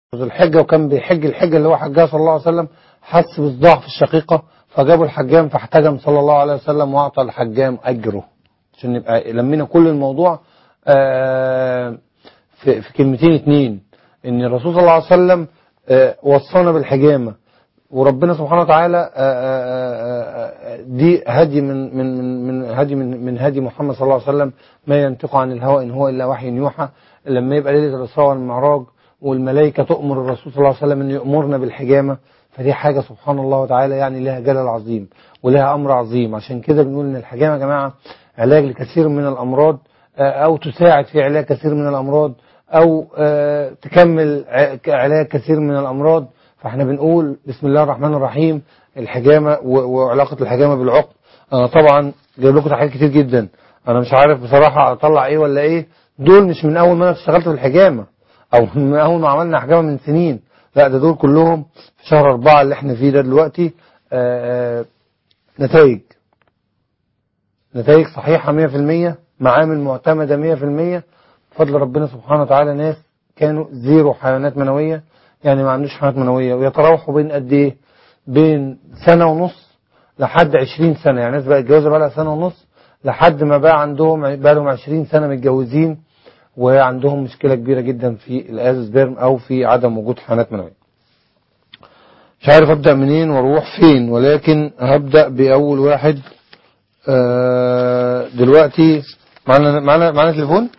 ذو الحجة وكان بيحج الحجة اللي هو حجها صلى الله عليه وسلم حس بصداع في الشقيقة فجابوا الحجام فاحتجم صلى الله عليه وسلم وأعطى الحجام أجره عشان نبقى لمينا كل الموضوع آه، في في كلمتين اتنين ان الرسول صلى الله عليه وسلم آه، وصانا بالحجامة وربنا سبحانه وتعالى آه، آه، آه، دي هدي من من من من هدي من من هدي محمد صلى الله عليه وسلم ما ينطق عن الهوى ان هو الا وحي يوحى لما يبقى ليله الاسراء والمعراج والملائكه تؤمر الرسول صلى الله عليه وسلم ان يامرنا بالحجامه فدي حاجه سبحان الله وتعالى يعني لها جلال عظيم ولها امر عظيم عشان كده بنقول ان الحجامه يا جماعه علاج لكثير من الامراض آه، او تساعد في علاج كثير من الامراض او آه، تكمل ع- علاج كثير من الامراض فاحنا بنقول بسم الله الرحمن الرحيم الحجامه و- وعلاقه الحجامه بالعقد انا طبعا جايب لكم تحاليل كتير جدا انا مش عارف بصراحه اطلع ايه ولا ايه دول مش من اول ما انا اشتغلت في الحجامه او من اول ما عملنا حجامه من سنين لا ده دول كلهم في شهر أربعة اللي احنا فيه ده دلوقتي آه، آه، نتائج نتائج صحيحة 100% معامل معتمدة 100% بفضل ربنا سبحانه وتعالى ناس كانوا زيرو حيوانات منوية يعني ما عندوش حيوانات منوية ويتراوحوا بين قد ايه بين سنة ونص لحد 20 سنة يعني ناس بقى اتجوزوا بقى لها سنة ونص لحد ما بقى عندهم بقى لهم 20 سنة متجوزين وعندهم مشكلة كبيرة جدا في الازوسبيرم او في عدم وجود حيوانات منوية مش عارف ابدأ منين واروح فين ولكن هبدأ بأول واحد آه، دلوقتي معانا معانا معانا تليفون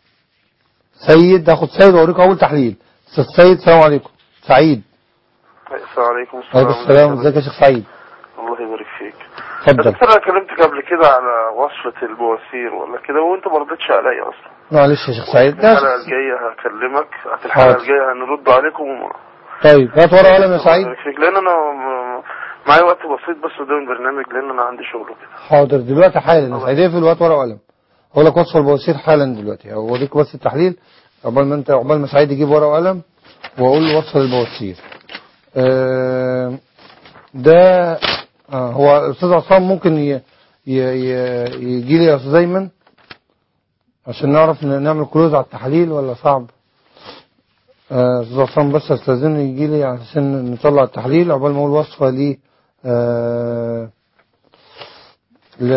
سيد هاخد سيد واوريكم اول تحليل استاذ سيد السلام عليكم سعيد السلام عليكم عليكم السلام ازيك يا شيخ سعيد الله يبارك فيك اتفضل دكتور انا كلمتك قبل كده على وصفة البواسير ولا كده وانت ما ردتش عليا اصلا معلش يا شيخ سعيد في ده الحلقة الجاية هكلمك في الحلقة حاضر. الجاية هنرد عليكم وما- طيب هات ورقه وقلم يا سعيد الله يبارك فيك لان انا م- معايا وقت بسيط بس قدام البرنامج لان انا عندي شغل وكده حاضر دلوقتي حالا يا سعيد اقفل وهات ورقه وقلم هقول لك وصف البواسير حالا دلوقتي اوريك بس التحليل عقبال ما انت عقبال ما سعيد يجيب ورقه وقلم واقول له وصف البواسير آه، ده آه، هو الاستاذ عصام ممكن ي... ي... ي... يجي لي يا استاذ ايمن عشان نعرف ن- نعمل كلوز على التحليل ولا صعب آه، استاذ عصام بس استاذنه يجي لي عشان نطلع التحليل عقبال ما اقول وصفه ليه آه، ل...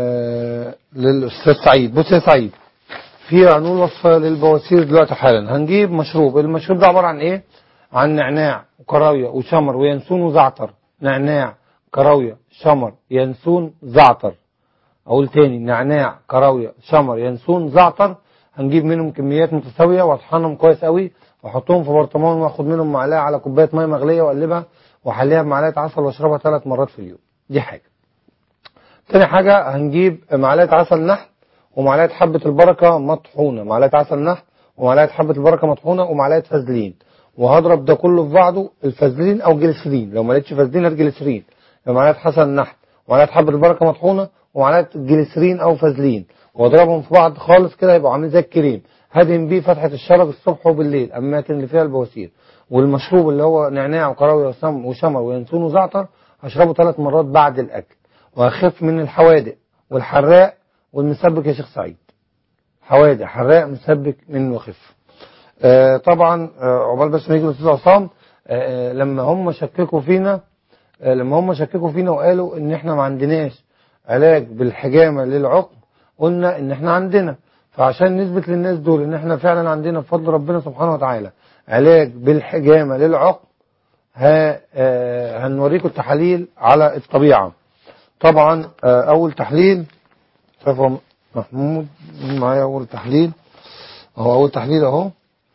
للأستاذ سعيد بص يا سعيد في هنقول وصفة للبواسير دلوقتي حالا هنجيب مشروب المشروب ده عبارة عن ايه عن نعناع وكراوية وشمر وينسون وزعتر نعناع كراوية شمر ينسون زعتر اقول تاني نعناع كراوية شمر ينسون زعتر هنجيب منهم كميات متساوية واطحنهم كويس قوي واحطهم في برطمان واخد منهم معلقة على كوباية مية مغلية واقلبها واحليها بمعلقة عسل واشربها ثلاث مرات في اليوم دي حاجة تاني حاجة هنجيب معلقة عسل نحل ومعلقة حبة البركة مطحونة معلقة عسل نحل ومعلقة حبة البركة مطحونة ومعلقة فازلين وهضرب ده كله في بعضه الفازلين او جليسرين لو ما لقيتش فازلين هات جليسرين يبقى معلقة عسل نحل ومعلقة حبة البركة مطحونة ومعلقة جليسرين او فازلين واضربهم في بعض خالص كده يبقوا عاملين زي الكريم هدم بيه فتحة الشرج الصبح وبالليل الاماكن اللي فيها البواسير والمشروب اللي هو نعناع وكراوية وسم- وشمر وينسون وزعتر هشربه ثلاث مرات بعد الاكل واخف من الحوادق والحراق والمسبك يا شيخ سعيد حوادق حراق مسبك منه وخف آه طبعا آه عقبال بس ما يجي الاستاذ عصام آه آه، لما هم شككوا فينا آه لما هم شككوا فينا وقالوا ان احنا ما عندناش علاج بالحجامه للعقم قلنا ان احنا عندنا فعشان نثبت للناس دول ان احنا فعلا عندنا بفضل ربنا سبحانه وتعالى علاج بالحجامه للعقم ها آه هنوريكم التحاليل على الطبيعه طبعا آه اول تحليل شايفه محمود معايا اول تحليل اهو اول تحليل اهو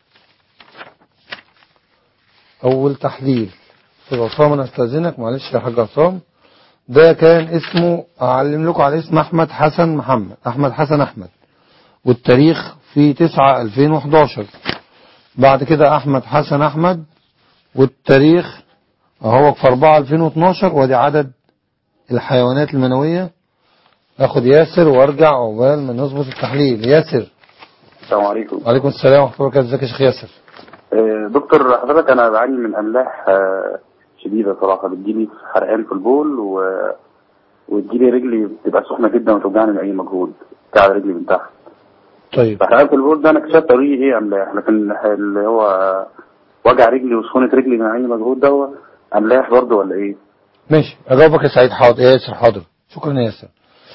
اول تحليل استاذ عصام انا استاذنك معلش يا حاج عصام ده كان اسمه اعلم لكم على اسم احمد حسن محمد احمد حسن احمد والتاريخ في 9 2011 بعد كده احمد حسن احمد والتاريخ اهو في 4 2012 وادي عدد الحيوانات المنوية اخد ياسر وارجع عقبال ما نظبط التحليل ياسر السلام عليكم وعليكم السلام ورحمة الله وبركاته ازيك يا شيخ ياسر آه، دكتور حضرتك انا بعاني من املاح آه، شديده صراحه بتجيلي حرقان في البول و... وتجيلي رجلي بتبقى سخنه جدا وتوجعني من اي مجهود بتاع رجلي من تحت طيب فحرقان في البول ده انا اكتشفت طريقي ايه املاح لكن اللي هو وجع رجلي وسخونه رجلي من اي مجهود ده املاح برضه ولا ايه؟ ماشي اجاوبك يا سعيد حاضر يا ياسر حاضر شكرا يا ياسر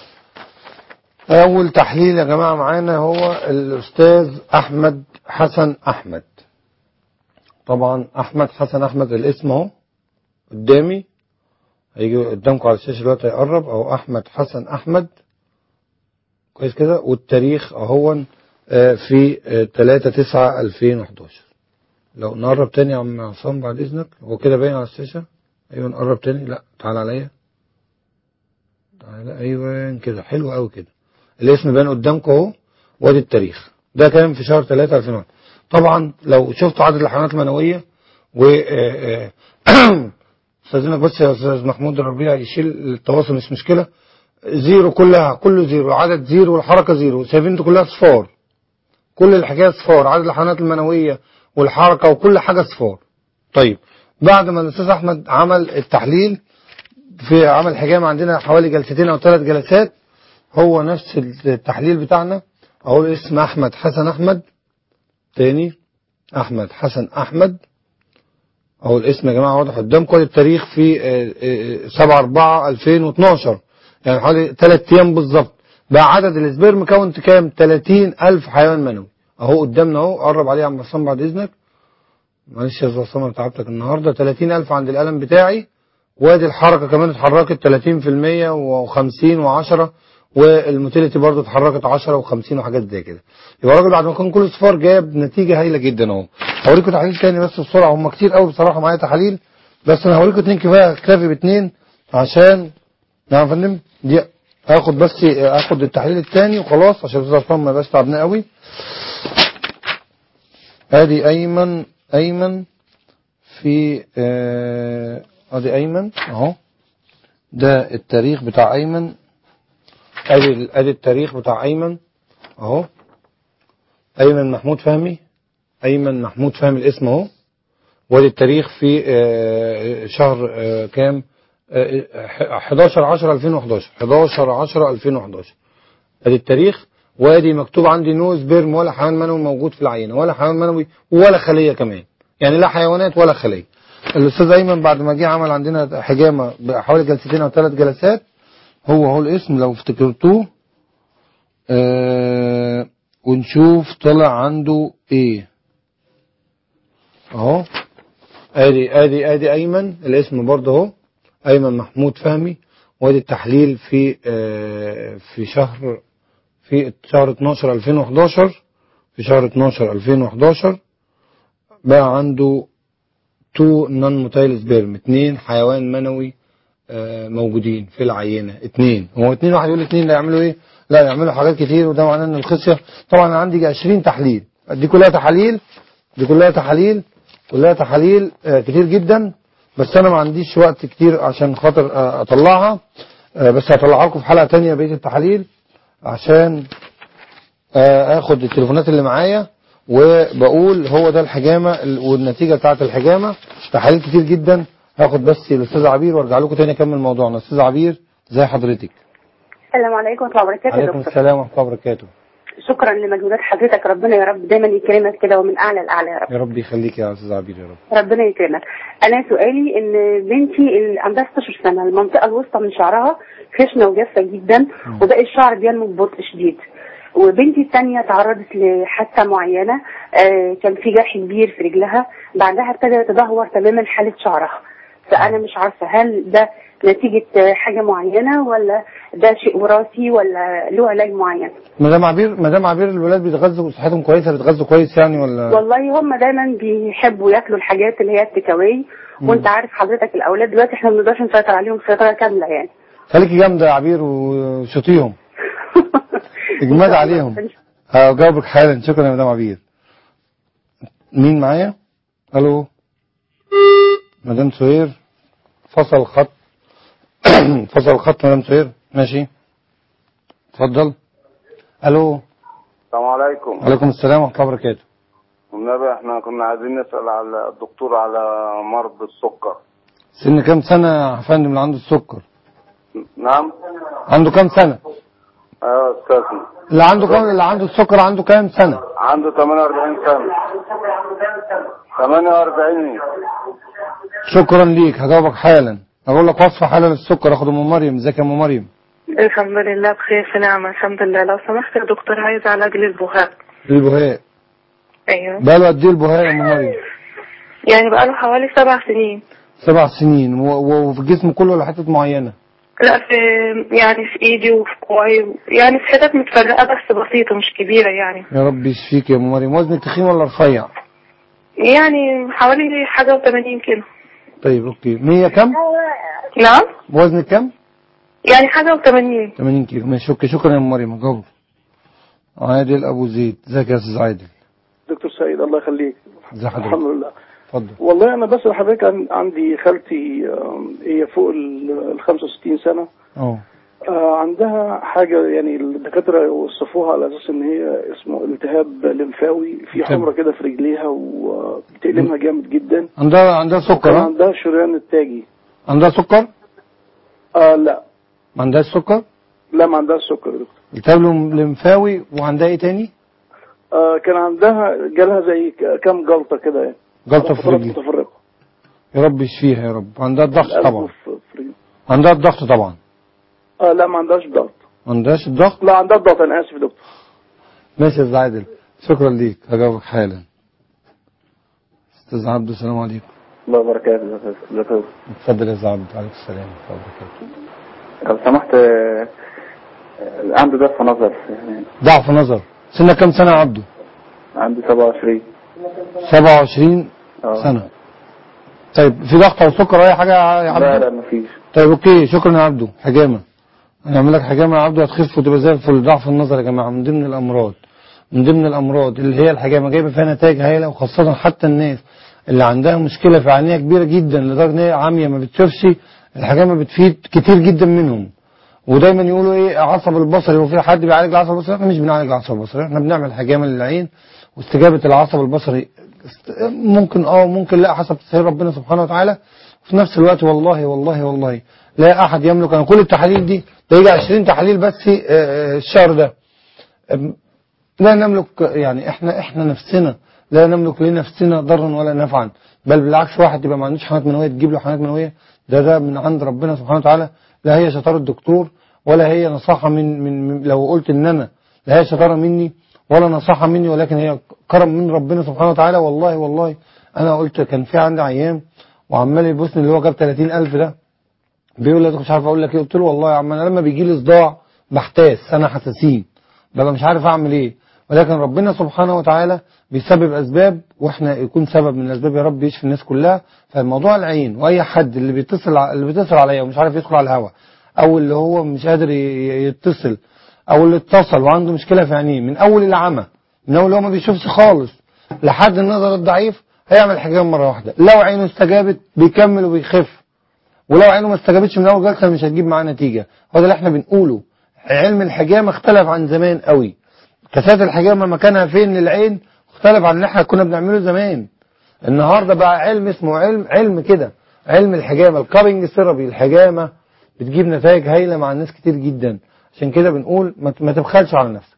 اول تحليل يا جماعه معانا هو الاستاذ احمد حسن احمد طبعا احمد حسن احمد الاسم اهو قدامي هيجي قدامكم على الشاشه دلوقتي هيقرب اهو احمد حسن احمد كويس كده والتاريخ اهو آه، في 3 9 2011 لو نقرب تاني يا عم عصام بعد اذنك هو كده باين على الشاشه ايوه نقرب تاني لا تعال عليا تعال ايوه كده حلو قوي كده الاسم باين قدامكم اهو وادي التاريخ ده كان في شهر 3 2001 طبعا لو شفتوا عدد الحيوانات المنويه و آه، آه، استاذنك بس يا استاذ محمود الربيع يشيل التواصل مش مشكله زيرو كلها كله زيرو العدد زيرو والحركه زيرو شايفين انتوا كلها صفار كل الحكايه صفار عدد الحيوانات المنويه والحركه وكل حاجه صفار طيب بعد ما الاستاذ احمد عمل التحليل في عمل حجام عندنا حوالي جلستين او ثلاث جلسات هو نفس التحليل بتاعنا اهو اسم احمد حسن احمد تاني احمد حسن احمد اهو الاسم يا جماعه واضح قدامكم التاريخ في 7 4 2012 يعني حوالي 3 ايام بالظبط بقى عدد الاسبرم كاونت كام 30000 حيوان منوي اهو قدامنا اهو قرب عليه يا عم عصام بعد اذنك معلش يا استاذ عصام انا تعبتك النهارده 30000 عند القلم بتاعي وادي الحركه كمان اتحركت 30% و50 و10 والموتيليتي برضه اتحركت 10 و50 وحاجات زي كده يبقى الراجل بعد ما كان كل صفار جاب نتيجه هايله جدا اهو هوريكم تحاليل تاني بس بسرعه هم كتير قوي بصراحه معايا تحاليل بس انا هوريكم اتنين كفايه كافي باتنين عشان نعم يا فندم دي هاخد بس اخد التحليل التاني وخلاص عشان الاستاذ عصام ما يبقاش تعبنا قوي ادي ايمن ايمن في آه، ادي ايمن اهو ده التاريخ بتاع ايمن ادي ادي التاريخ بتاع ايمن اهو ايمن محمود فهمي ايمن محمود فهمي الاسم اهو وادي التاريخ في آه، شهر آه، كام آه، 11 10 2011 11 10 2011 ادي التاريخ وادي مكتوب عندي نو سبيرم ولا حيوان منوي موجود في العينه ولا حيوان منوي ولا خليه كمان يعني لا حيوانات ولا خليه الاستاذ ايمن بعد ما جه عمل عندنا حجامه بحوالي جلستين او ثلاث جلسات هو هو الاسم لو افتكرتوه آه ونشوف طلع عنده ايه اهو ادي ادي ادي ايمن الاسم برضه اهو ايمن محمود فهمي وادي التحليل في آه في شهر في شهر 12 2011 في شهر 12 2011 بقى عنده تو نون موتايل سبيرم اتنين حيوان منوي آه، موجودين في العينة اتنين هو اتنين واحد يقول اتنين لا يعملوا ايه لا يعملوا حاجات كتير وده معناه ان الخصية طبعا انا عندي 20 تحليل دي كلها تحاليل دي كلها تحاليل كلها تحاليل آه، كتير جدا بس انا ما عنديش وقت كتير عشان خاطر آه، اطلعها آه، بس هطلعها لكم في حلقة تانية بقية التحاليل عشان آه، اخد التليفونات اللي معايا وبقول هو ده الحجامة ال- والنتيجة بتاعت الحجامة تحاليل كتير جدا هاخد بس الاستاذ عبير وارجع لكم تاني اكمل موضوعنا استاذ عبير زي حضرتك السلام عليكم ورحمة الله وبركاته يا عليكم دكتور السلام ورحمة الله وبركاته شكرا لمجهودات حضرتك ربنا يا رب دايما يكرمك كده ومن أعلى الأعلى يا رب يا رب يخليك يا استاذ عبير يا رب ربنا يكرمك أنا سؤالي إن بنتي اللي عندها 16 سنة المنطقة الوسطى من شعرها خشنة وجافة جدا وباقي الشعر بينمو ببطء شديد وبنتي الثانية تعرضت لحادثة معينة آه، كان في جرح كبير في رجلها بعدها ابتدى يتدهور تماما حالة شعرها فأنا مش عارفة هل ده نتيجة آه، حاجة معينة ولا ده شيء وراثي ولا له علاج معين مدام عبير مدام عبير الولاد بيتغذوا صحتهم كويسه بيتغذوا كويس يعني ولا والله هم دايما بيحبوا ياكلوا الحاجات اللي هي التكاوي وانت عارف حضرتك الاولاد دلوقتي احنا ما بنقدرش نسيطر عليهم سيطره كامله يعني خليكي جامده يا عبير وشوطيهم اجماد عليهم هجاوبك حالا شكرا يا مدام عبير مين معايا الو مدام سهير فصل الخط فصل الخط مدام سهير ماشي اتفضل الو السلام عليكم عليكم السلام ورحمه الله وبركاته والنبي احنا كنا عايزين نسأل على الدكتور على مرض السكر سن كام سنه يا فندم اللي عنده السكر نعم عنده كام سنه ايوه يا استاذنا اللي عنده كام اللي عنده السكر عنده كام سنه عنده 48 سنة 48 شكرا ليك هجاوبك حالا اقول لك وصفه حالا للسكر اخده من مريم ازيك يا ام مريم الحمد لله بخير في نعمة الحمد لله لو سمحت يا دكتور عايز علاج للبهاء البهاء ايوه بقاله قد ايه البهاء يا ام مريم يعني بقاله حوالي سبع سنين سبع سنين و- و- وفي الجسم كله ولا حتت معينه لا في يعني في ايدي وفي كوعي يعني في حتت متفرقة بس بسيطة مش كبيرة يعني يا رب يشفيك يا ام مريم وزنك تخين ولا رفيع يعني حوالي حاجة وثمانين كيلو طيب اوكي 100 كم نعم وزنك كم يعني حاجة وثمانين 80 كيلو ماشي اوكي شكرا يا ام مريم هجاوب عادل ابو زيد ازيك يا استاذ عادل دكتور سعيد الله يخليك ازي حضرتك الحمد لله اتفضل والله انا بسأل حضرتك عن عندي خالتي آم، هي فوق ال 65 سنة اه آه، عندها حاجة يعني الدكاترة وصفوها على اساس ان هي اسمه التهاب لمفاوي في التهاب. حمرة كده في رجليها وبتألمها جامد جدا عندها عندها سكر كان ها عندها شريان التاجي عندها سكر آه لا ما عندهاش سكر لا ما عندهاش سكر يا دكتور التهاب لمفاوي وعندها ايه تاني آه كان عندها جالها زي ك- كام جلطة كده يعني جلطه في فترات رجلي متفرقة يا رب يشفيها يا رب عندها الضغط القلب طبعا في- في رجلي. عندها الضغط طبعا آه لا ما عندهاش ضغط ما عندهاش الضغط لا عندها ضغط انا اسف يا دكتور ماشي يا استاذ عادل شكرا ليك هجاوبك حالا استاذ عبد السلام عليكم الله وبركاته دكتور اتفضل يا استاذ عبد عليكم السلام ورحمه الله وبركاته لو سمحت آه، آه، عنده ضعف نظر يعني ضعف نظر سنك كام سنه يا عبده عنده 27 27 اه سنه طيب في ضغط او سكر او اي حاجه يا لا عبده لا مفيش طيب اوكي شكرا يا عبده حجامه هنعمل لك حجامه يا عبده هتخف وتبقى زي الفل ضعف النظر يا جماعه من ضمن الامراض من ضمن الامراض اللي هي الحجامه جايبه فيها نتائج هايله وخاصه حتى الناس اللي عندها مشكله في عينيها كبيره جدا لدرجه ان هي عاميه ما بتشوفش الحجامه بتفيد كتير جدا منهم ودايما يقولوا ايه عصب البصري هو في حد بيعالج العصب البصري احنا مش بنعالج العصب البصري احنا بنعمل حجامه للعين واستجابه العصب البصري است- ممكن اه ممكن لا حسب تسهيل ربنا سبحانه وتعالى وفي نفس الوقت والله والله والله لا احد يملك انا كل التحاليل دي ده يجي 20 تحاليل بس آه، آه، الشهر ده أم، لا نملك يعني احنا احنا نفسنا لا نملك لنفسنا ضرا ولا نفعا بل بالعكس واحد يبقى ما عندوش حملات منويه تجيب له حملات منويه ده ده من عند ربنا سبحانه وتعالى لا هي شطاره الدكتور ولا هي نصيحه من, من, من لو قلت ان انا لا هي شطاره مني ولا نصيحه مني ولكن هي كرم من ربنا سبحانه وتعالى والله والله انا قلت كان في عندي عيان وعمال يبصني اللي هو جاب 30000 ده بيقول لي مش عارف اقول لك ايه قلت له والله يا عم انا لما بيجي لي صداع بحتاس انا حساسين ببقى مش عارف اعمل ايه ولكن ربنا سبحانه وتعالى بيسبب اسباب واحنا يكون سبب من الاسباب يا رب يشفي الناس كلها فالموضوع العين واي حد اللي بيتصل ع- اللي بيتصل عليا ومش عارف يدخل على الهواء او اللي هو مش قادر ي- يتصل او اللي اتصل وعنده مشكله في عينيه من اول العمى من اول هو ما بيشوفش خالص لحد النظر الضعيف هيعمل حجام مره واحده لو عينه استجابت بيكمل وبيخف ولو عينه ما استجابتش من اول جلسه مش هتجيب معاه نتيجه هو ده اللي احنا بنقوله علم الحجامه اختلف عن زمان قوي كاسات الحجامه مكانها فين للعين اختلف عن اللي احنا كنا بنعمله زمان النهارده بقى علم اسمه علم علم كده علم الحجامه الكابنج ثيرابي الحجامه بتجيب نتائج هايله مع الناس كتير جدا عشان كده بنقول ما ت- ما تبخلش على نفسك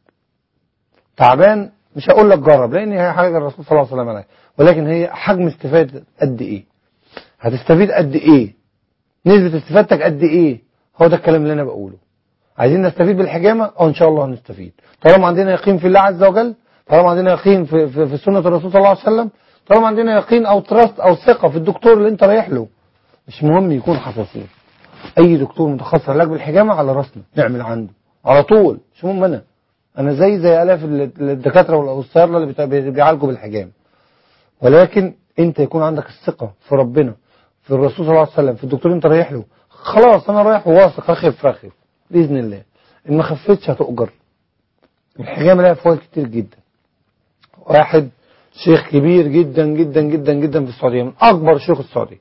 تعبان مش هقول لك جرب لان هي حاجه الرسول صلى الله عليه وسلم عليها ولكن هي حجم استفاده قد ايه هتستفيد قد ايه نسبة استفادتك قد ايه هو ده الكلام اللي انا بقوله عايزين نستفيد بالحجامة اه ان شاء الله هنستفيد طالما عندنا يقين في الله عز وجل طالما عندنا يقين في, في, في سنة الرسول صلى الله عليه وسلم طالما عندنا يقين او تراست او ثقة في الدكتور اللي انت رايح له مش مهم يكون حساسية اي دكتور متخصص علاج بالحجامة على راسنا نعمل عنده على طول مش مهم انا انا زي زي الاف ال- الدكاترة والصيادلة اللي بتا- بيعالجوا بالحجامة ولكن انت يكون عندك الثقة في ربنا في الرسول صلى الله عليه وسلم في الدكتور اللي انت رايح له خلاص انا رايح وواثق اخف اخف باذن الله ان ما خفتش هتؤجر الحجامه لها فوائد كتير جدا واحد شيخ كبير جدا جدا جدا جدا في السعوديه من اكبر شيوخ السعوديه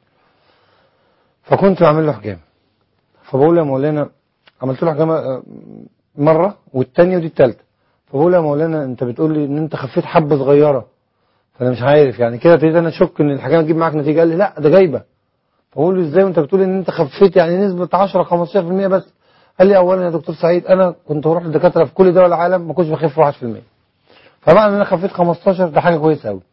فكنت بعمل له حجامه فبقول له يا مولانا عملت له حجامه آه، مره والثانيه ودي الثالثه فبقول له يا مولانا انت بتقول لي ان انت خفيت حبه صغيره فانا مش عارف يعني كده ابتديت انا اشك ان الحجامه تجيب معاك نتيجه قال لي لا ده جايبه فبقول له ازاي وانت بتقول ان انت خفيت يعني نسبه 10 15% بس قال لي اولا يا دكتور سعيد انا كنت بروح للدكاتره في كل دول العالم ما كنتش بخف 1% فمعنى ان انا خفيت 15 ده حاجه كويسه قوي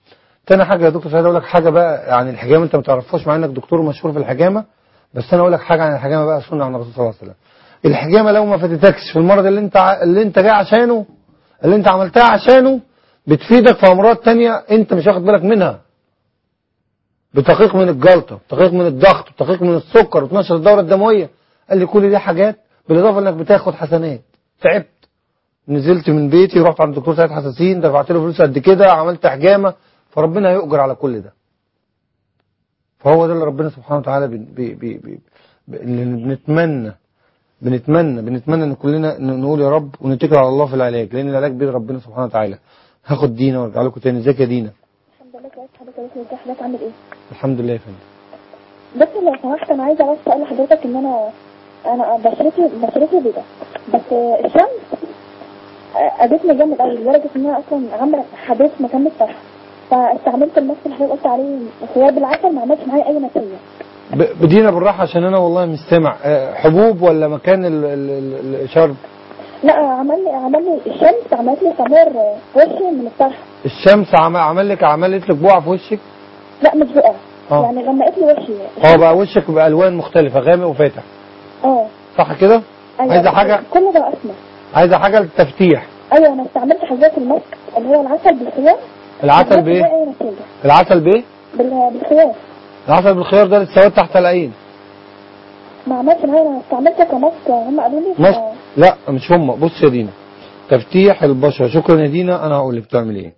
تاني حاجه يا دكتور سعيد اقول لك حاجه بقى عن الحجامه انت ما تعرفهاش مع انك دكتور مشهور في الحجامه بس انا اقول لك حاجه عن الحجامه بقى سنه عن الرسول صلى الله عليه وسلم الحجامه لو ما فاتتكش في المرض اللي انت ع- اللي انت جاي عشانه اللي انت عملتها عشانه بتفيدك في امراض تانية انت مش واخد بالك منها بتحقيق من الجلطه بتحقيق من الضغط بتحقيق من السكر وتنشر الدوره الدمويه قال لي كل دي حاجات بالاضافه انك بتاخد حسنات تعبت نزلت من بيتي رحت عند الدكتور سيد حساسين دفعت له فلوس قد كده عملت حجامه فربنا هيؤجر على كل ده فهو ده اللي ربنا سبحانه وتعالى بي بي بي بي اللي بنتمنى بنتمنى بنتمنى ان كلنا ن- نقول يا رب ونتكل على الله في العلاج لان العلاج بيد ربنا سبحانه وتعالى هاخد دينا وارجع لكم تاني ازيك يا دينا الحمد لله كويس حضرتك ازيك حضرتك عامل ايه؟ الحمد لله يا فندم بس لو سمحت انا عايزه بس اقول لحضرتك ان انا انا بشرتي بشرتي بيضاء بس الشمس اذتني جامد قوي لدرجه ان انا اصلا عامله حبيت مكان الطرح فاستعملت الماسك اللي حضرتك قلت عليه خيار بالعسل ما عملش معايا اي نتيجه ب- بدينا بالراحه عشان انا والله مش سامع آه، حبوب ولا مكان ال- ال- ال- الشرب لا عمل لي عمل لي الشمس عملت لي تمار في وشي من الطرح الشمس عم- عمل لك عملت لك بقع في وشك لا مش بقى آه. يعني غمقت لي وشي اه بقى وشك بالوان مختلفه غامق وفاتح اه صح كده ايوه عايزه حاجه كل ده اسمر عايزه حاجه للتفتيح ايوه انا استعملت حضرتك الماسك اللي هو العسل بالخيار العسل ما بايه عملش معايا اي نتيجه العسل بايه بال- بالخيار العسل بالخيار ده للسواد تحت العين ما عملش معايا انا استعملت كماسك هم قالوا لي ف- مص... لا مش هم بص يا دينا تفتيح البشرة شكرا يا دينا انا هقول لك بتعمل ايه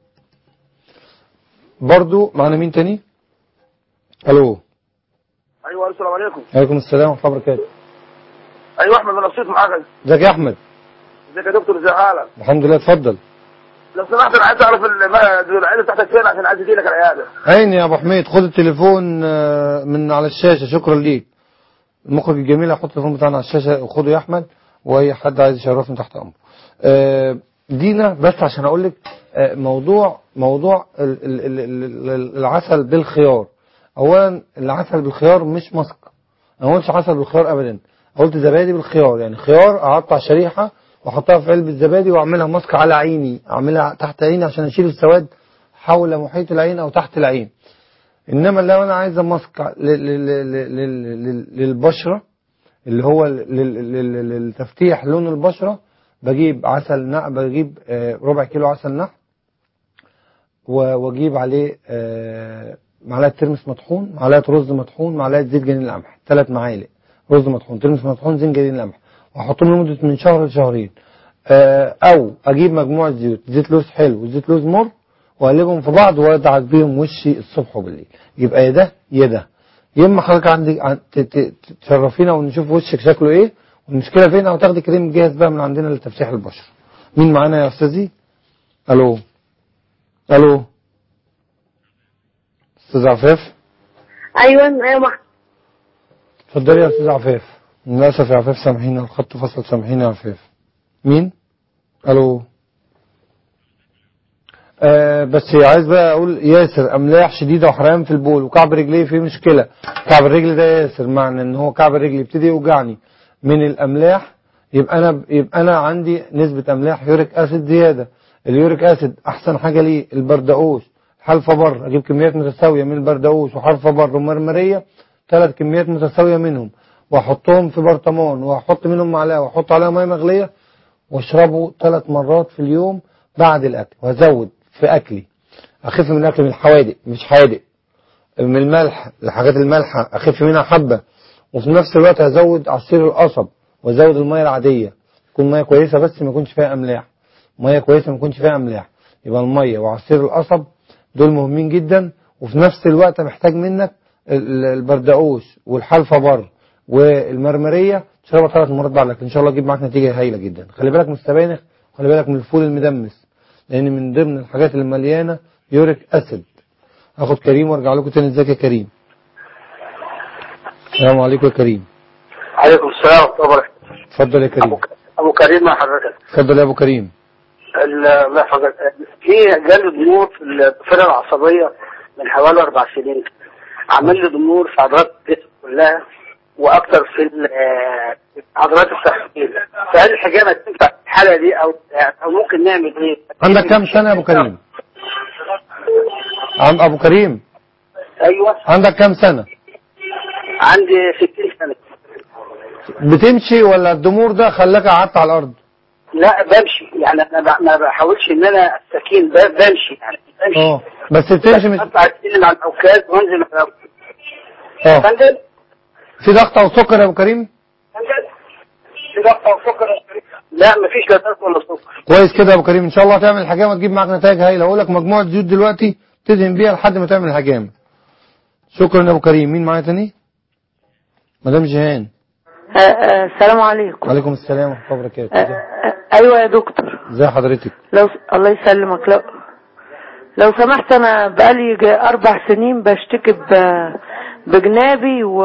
برضو معانا مين تاني الو ايوه السلام عليكم عليكم السلام ورحمه الله وبركاته ايوه احمد انا نصيت معاك ازيك يا احمد ازيك يا دكتور ازي حالك الحمد لله اتفضل لو سمحت انا عايز اعرف ال- ما- العيله بتاعتك فين عشان عايز اجي لك العياده عيني يا ابو حميد خد التليفون آه، من على الشاشه شكرا ليك المخرج الجميل هيحط التليفون بتاعنا على الشاشه وخده يا احمد واي حد عايز يشرفني تحت امره آه، دينا بس عشان اقول لك آه، موضوع موضوع ال- ال- ال- ال- ال- العسل بالخيار اولا العسل بالخيار مش مسك انا ما قلتش عسل بالخيار ابدا قلت زبادي بالخيار يعني خيار اقطع شريحه واحطها في علبه زبادي واعملها ماسك على عيني اعملها تحت عيني عشان اشيل السواد حول محيط العين او تحت العين انما لو انا عايز ماسك ل- ل- ل- ل- ل- ل- للبشره اللي هو ل- ل- ل- ل- لتفتيح لون البشره بجيب عسل نحل بجيب آه، ربع كيلو عسل نحل و- واجيب عليه آه، معلقه ترمس مطحون معلقه رز مطحون معلقه زيت جنين القمح ثلاث معالق رز مطحون ترمس مطحون زيت جنين القمح واحطهم لمده من شهر لشهرين آه، او اجيب مجموعه زيوت زيت لوز حلو وزيت لوز مر واقلبهم في بعض وادعك بيهم وشي الصبح وبالليل يبقى يا ده يا ده يا اما حضرتك عندك عن- ت- ت- تشرفينا ونشوف وشك شكله ايه والمشكله فين او تاخدي كريم جاهز بقى من عندنا لتفتيح البشره مين معانا يا استاذي الو الو استاذ عفاف ايوه ايوه اتفضلي يا استاذ عفاف للاسف يا عفاف سامحينا الخط فصل سامحينا يا عفاف مين الو آه بس عايز بقى اقول ياسر املاح شديده وحرام في البول وكعب رجليه فيه مشكله كعب الرجل ده يا ياسر معنى ان هو كعب الرجل يبتدي يوجعني من الاملاح يبقى انا يبقى انا عندي نسبه املاح يوريك اسيد زياده اليوريك اسيد احسن حاجه ليه البردقوش حلفة بر اجيب كميات متساويه من البردقوش وحلفة بر ومرمريه ثلاث كميات متساويه منهم واحطهم في برطمان واحط منهم معلقه واحط عليها ميه مغليه واشربه ثلاث مرات في اليوم بعد الاكل وازود في اكلي اخف من الاكل من الحوادق مش حادق من الملح الحاجات المالحه اخف منها حبه وفي نفس الوقت هزود عصير القصب وازود الميه العاديه تكون ميه كويسه بس ما يكونش فيها املاح ميه كويسه ما يكونش فيها املاح يبقى الميه وعصير القصب دول مهمين جدا وفي نفس الوقت محتاج منك ال- البردقوش والحلفة بر والمرمرية تشربها ثلاث مرات بعد الاكل ان شاء الله تجيب معاك نتيجة هايلة جدا خلي بالك من السبانخ خلي بالك من الفول المدمس لان من ضمن الحاجات اللي مليانة يوريك اسيد هاخد كريم وارجع لكم تاني ازيك يا كريم السلام عليكم يا كريم عليكم السلام ورحمه الله وبركاته اتفضل يا كريم ابو كريم مع حضرتك اتفضل يا ابو كريم ال- الله يحفظك في جالي ضمور في الضفيره العصبيه من حوالي اربع سنين عمل لي ضمور في عضلات الجسم كلها واكثر في ال- آه، عضلات التحويل فهل الحجامه تنفع في الحاله دي او او ممكن نعمل ايه؟ عندك كام سنة يا ابو كريم عم ابو كريم ايوه عندك كام سنة عندي 60 سنه بتمشي ولا الضمور ده خلاك قعدت على الارض لا بمشي يعني انا ب- ما بحاولش ان انا استكين ب- بمشي يعني بمشي اه بس بتمشي مش اطلع السلم على الاوكاز وانزل على اه فندم في ضغط او سكر يا ابو كريم فندم في ضغط او سكر لا مفيش لا ضغط ولا سكر كويس كده يا ابو كريم ان شاء الله هتعمل الحجامه تجيب معاك نتائج هايله اقول لك مجموعه زيوت دلوقتي تدهن بيها لحد ما تعمل الحجامه شكرا يا ابو كريم مين معايا تاني مدام جيهان آه، آه، السلام عليكم وعليكم السلام ورحمه الله وبركاته آه، آه، ايوه يا دكتور ازي حضرتك لو الله يسلمك لو لو سمحت انا بقالي يجي اربع سنين بشتكي ب- بجنابي و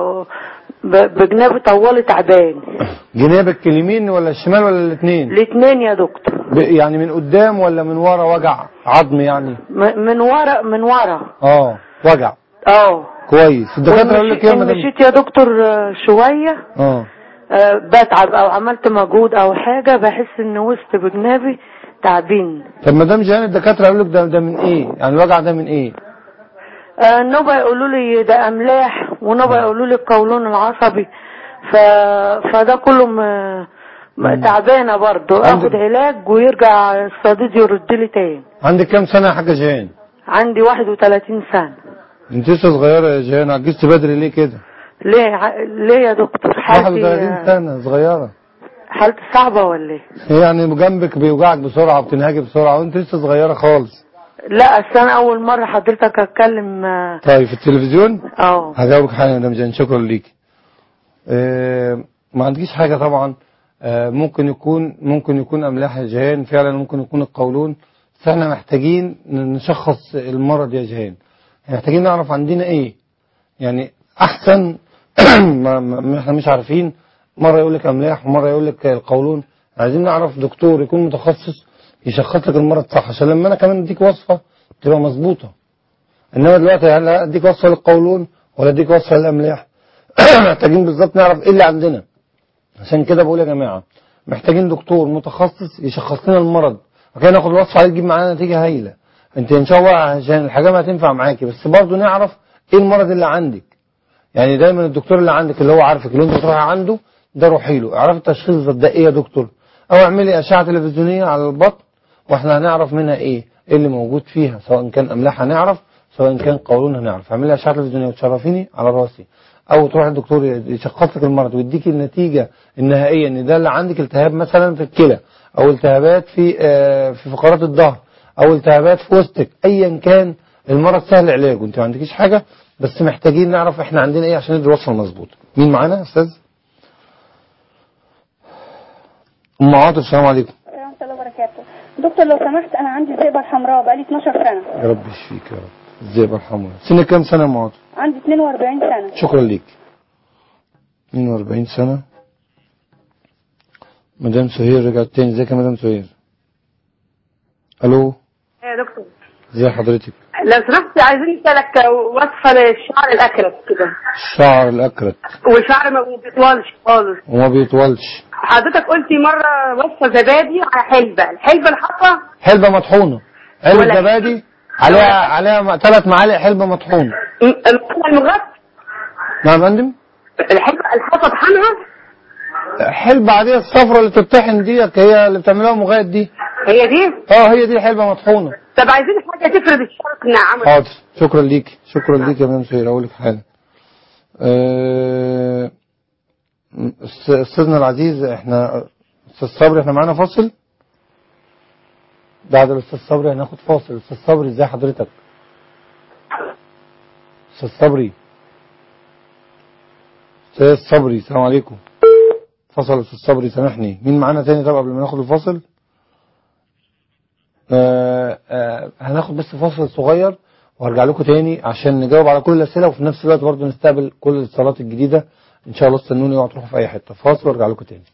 ب- بجنابي طوالي تعبان جنابك اليمين ولا الشمال ولا الاثنين الاتنين يا دكتور يعني من قدام ولا من ورا وجع عظم يعني م- من ورا من ورا اه وجع اه كويس الدكاتره يقول لك ايه يا إن مدام مشيت يا دكتور آه، شويه اه آه، بتعب او عملت مجهود او حاجه بحس ان وسط بجنابي تعبين طب مدام جيهان الدكاتره يقول لك ده ده من ايه يعني الوجع ده من ايه آه، نوبة يقولوا لي ده املاح ونوبة يقولوا لي القولون العصبي ف... فده كله م... م- تعبانه برضه عندك- اخد علاج ويرجع الصديد يرد لي تاني عندك كام سنه يا حاجه جيهان عندي 31 سنه انت لسه صغيره يا جيهان عجزت بدري ليه كده ليه ع- ليه يا دكتور حالتي 31 آه، سنه صغيره حالتي صعبه ولا ايه يعني جنبك بيوجعك بسرعه وبتنهاجي بسرعه وانت لسه صغيره خالص لا اصل انا اول مره حضرتك اتكلم اه طيب في التلفزيون آه. هجاوبك حاجه يا مدام جيهان شكرا ليك آه ما عندكيش حاجه طبعا آه ممكن يكون ممكن يكون املاح يا جيهان فعلا ممكن يكون القولون بس احنا محتاجين نشخص المرض يا جيهان محتاجين نعرف عندنا ايه يعني احسن ما, ما احنا مش عارفين مره يقول لك املاح ومره يقول لك القولون عايزين نعرف دكتور يكون متخصص يشخص لك المرض صح عشان لما انا كمان اديك وصفه تبقى مظبوطه انما دلوقتي لا اديك وصفه للقولون ولا اديك وصفه للاملاح محتاجين بالظبط نعرف ايه اللي عندنا عشان كده بقول يا جماعه محتاجين دكتور متخصص يشخص لنا المرض وكده ناخد وصفه عليه تجيب معانا نتيجه هايله انت ان شاء الله عشان الحاجه هتنفع معاكي بس برضه نعرف ايه المرض اللي عندك يعني دايما الدكتور اللي عندك اللي هو عارفك اللي انت بتروحي عنده ده روحي له اعرفي التشخيص ده ده ايه يا دكتور او اعملي اشعه تلفزيونيه على البطن واحنا هنعرف منها ايه ايه اللي موجود فيها سواء كان املاح هنعرف سواء كان قولون هنعرف اعملي اشعه تلفزيونيه وتشرفيني على راسي او تروح الدكتور يشخص لك المرض ويديك النتيجه النهائيه ان ده اللي عندك التهاب مثلا في الكلى او التهابات في آه، في فقرات الظهر او التهابات في وسطك ايا كان المرض سهل علاجه انت ما عندكيش حاجه بس محتاجين نعرف احنا عندنا ايه عشان ندي الوصفه المظبوطه مين معانا يا استاذ ام عاطف السلام عليكم ورحمة الله وبركاته دكتور لو سمحت انا عندي الذئبة الحمراء بقالي 12 سنة يا رب يشفيك يا رب الذئبه الحمراء سنك كام سنه يا ام عاطف عندي 42 سنة شكرا ليك 42 سنه مدام سهير رجعت تاني ازيك يا مدام سهير الو يا دكتور ازي حضرتك لو سمحت عايزين نسألك وصفة للشعر الأكرت كده الشعر الاكرت والشعر ما بيطولش خالص وما بيطولش حضرتك قلتي مرة وصفة زبادي على حلبة الحلبة الحصى حلبة مطحونة علبة ولا- زبادي عليها عليها ثلاث معالق حلبة مطحونة المقطع المغط نعم يا فندم الحلبة الحصى طحنها حلبة عادية الصفرة اللي بتطحن ديت هي اللي بتعملها مغاد دي هي دي اه هي دي الحلبة مطحونة طب عايزين حاجة تفرد الشعر تنعمه حاضر شكرا ليك شكرا ليك يا مدام سهير اقول لك حاجة آه، أست- استاذنا العزيز احنا استاذ صبري احنا معانا فاصل بعد الاستاذ صبري هناخد فاصل استاذ صبري ازي حضرتك استاذ صبري استاذ صبري السلام عليكم فصل استاذ صبري سامحني مين معانا تاني طب قبل ما ناخد الفاصل آه آه هناخد بس فاصل صغير وهرجع لكم تاني عشان نجاوب على كل الاسئله وفي نفس الوقت برضه نستقبل كل الاتصالات الجديده ان شاء الله استنوني اوعوا تروحوا في اي حته فاصل وارجع لكم تاني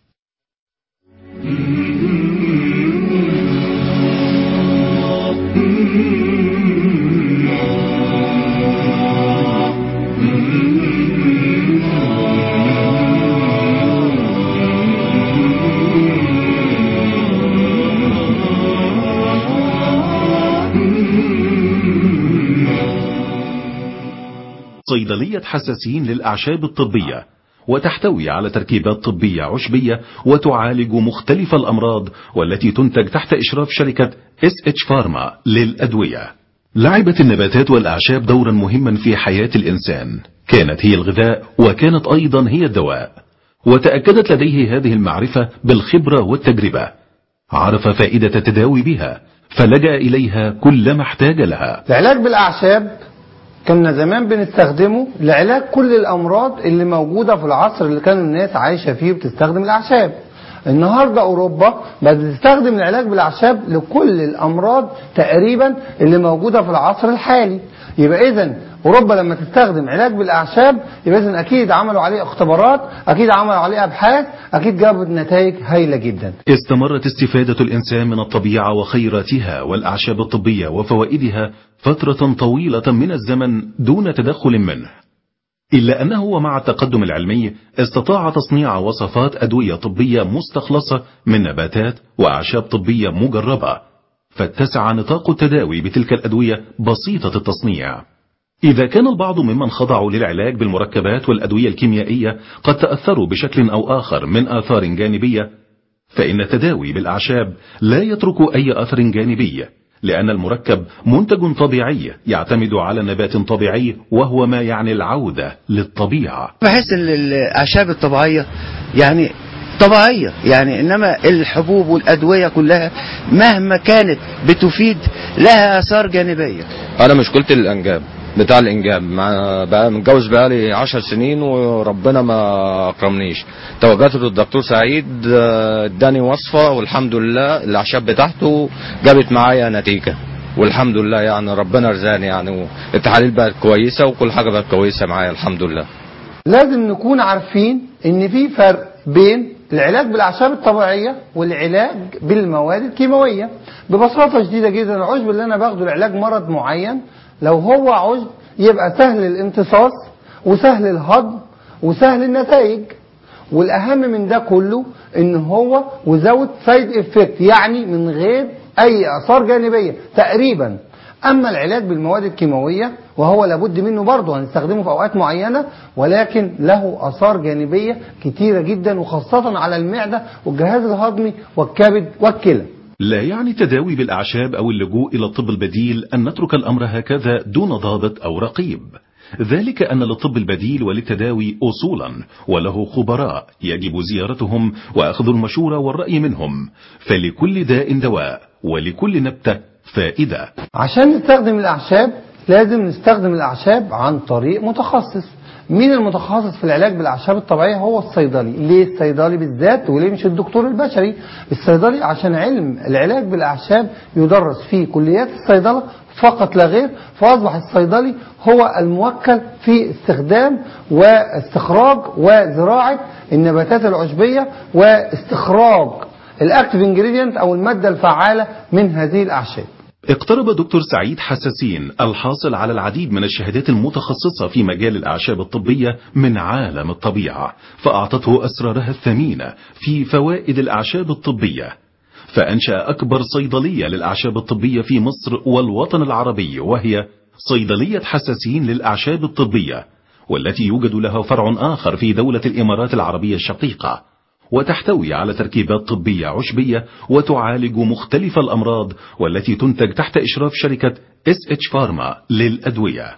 صيدلية حساسين للأعشاب الطبية وتحتوي على تركيبات طبية عشبية وتعالج مختلف الأمراض والتي تنتج تحت إشراف شركة SH فارما للأدوية لعبت النباتات والأعشاب دورا مهما في حياة الإنسان كانت هي الغذاء وكانت أيضا هي الدواء وتأكدت لديه هذه المعرفة بالخبرة والتجربة عرف فائدة التداوي بها فلجأ إليها كلما احتاج لها العلاج بالأعشاب كنا زمان بنستخدمه لعلاج كل الأمراض اللي موجودة في العصر اللي كان الناس عايشة فيه بتستخدم الأعشاب النهاردة أوروبا بقت بتستخدم العلاج بالأعشاب لكل الأمراض تقريبا اللي موجودة في العصر الحالي يبقى إذا أوروبا لما تستخدم علاج بالأعشاب يبقى إذا أكيد عملوا عليه اختبارات أكيد عملوا عليه أبحاث أكيد جابت نتائج هايلة جدا استمرت استفادة الإنسان من الطبيعة وخيراتها والأعشاب الطبية وفوائدها فترة طويلة من الزمن دون تدخل منه إلا أنه ومع التقدم العلمي استطاع تصنيع وصفات أدوية طبية مستخلصة من نباتات وأعشاب طبية مجربة فاتسع نطاق التداوي بتلك الأدوية بسيطة التصنيع إذا كان البعض ممن خضعوا للعلاج بالمركبات والأدوية الكيميائية قد تأثروا بشكل أو آخر من آثار جانبية فإن التداوي بالأعشاب لا يترك أي أثر جانبي لأن المركب منتج طبيعي يعتمد على نبات طبيعي وهو ما يعني العودة للطبيعة بحس ان الاعشاب الطبيعيه يعني طبيعيه يعني انما الحبوب والادويه كلها مهما كانت بتفيد لها اثار جانبيه انا مشكلتي الانجاب بتاع الانجاب مع بقى متجوز بقالي عشر سنين وربنا ما اكرمنيش توجهت للدكتور سعيد آه، اداني وصفه والحمد لله الاعشاب بتاعته جابت معايا نتيجه والحمد لله يعني ربنا رزقني يعني التحاليل بقت كويسه وكل حاجه بقت كويسه معايا الحمد لله لازم نكون عارفين ان في فرق بين العلاج بالاعشاب الطبيعيه والعلاج بالمواد الكيماويه ببساطه شديده جدا العشب اللي انا باخده لعلاج مرض معين لو هو عشب يبقى سهل الامتصاص وسهل الهضم وسهل النتائج والاهم من ده كله ان هو وزود سايد افكت يعني من غير اي اثار جانبيه تقريبا اما العلاج بالمواد الكيماويه وهو لابد منه برضه هنستخدمه في اوقات معينه ولكن له اثار جانبيه كتيره جدا وخاصه على المعده والجهاز الهضمي والكبد والكلى لا يعني التداوي بالأعشاب أو اللجوء إلى الطب البديل أن نترك الأمر هكذا دون ضابط أو رقيب ذلك أن للطب البديل وللتداوي أصولا وله خبراء يجب زيارتهم وأخذ المشورة والرأي منهم فلكل داء دواء ولكل نبتة فائدة عشان نستخدم الأعشاب لازم نستخدم الأعشاب عن طريق متخصص مين المتخصص في العلاج بالأعشاب الطبيعية هو الصيدلي ليه الصيدلي بالذات وليه مش الدكتور البشري الصيدلي عشان علم العلاج بالأعشاب يدرس في كليات الصيدلة فقط لا غير فأصبح الصيدلي هو الموكل في استخدام واستخراج وزراعة النباتات العشبية واستخراج الاكتف انجريدينت او المادة الفعالة من هذه الاعشاب اقترب دكتور سعيد حساسين الحاصل على العديد من الشهادات المتخصصة في مجال الأعشاب الطبية من عالم الطبيعة فأعطته أسرارها الثمينة في فوائد الأعشاب الطبية فأنشأ أكبر صيدلية للأعشاب الطبية في مصر والوطن العربي وهي صيدلية حساسين للأعشاب الطبية والتي يوجد لها فرع آخر في دولة الإمارات العربية الشقيقة وتحتوي على تركيبات طبية عشبية وتعالج مختلف الأمراض والتي تنتج تحت إشراف شركة SH فارما للأدوية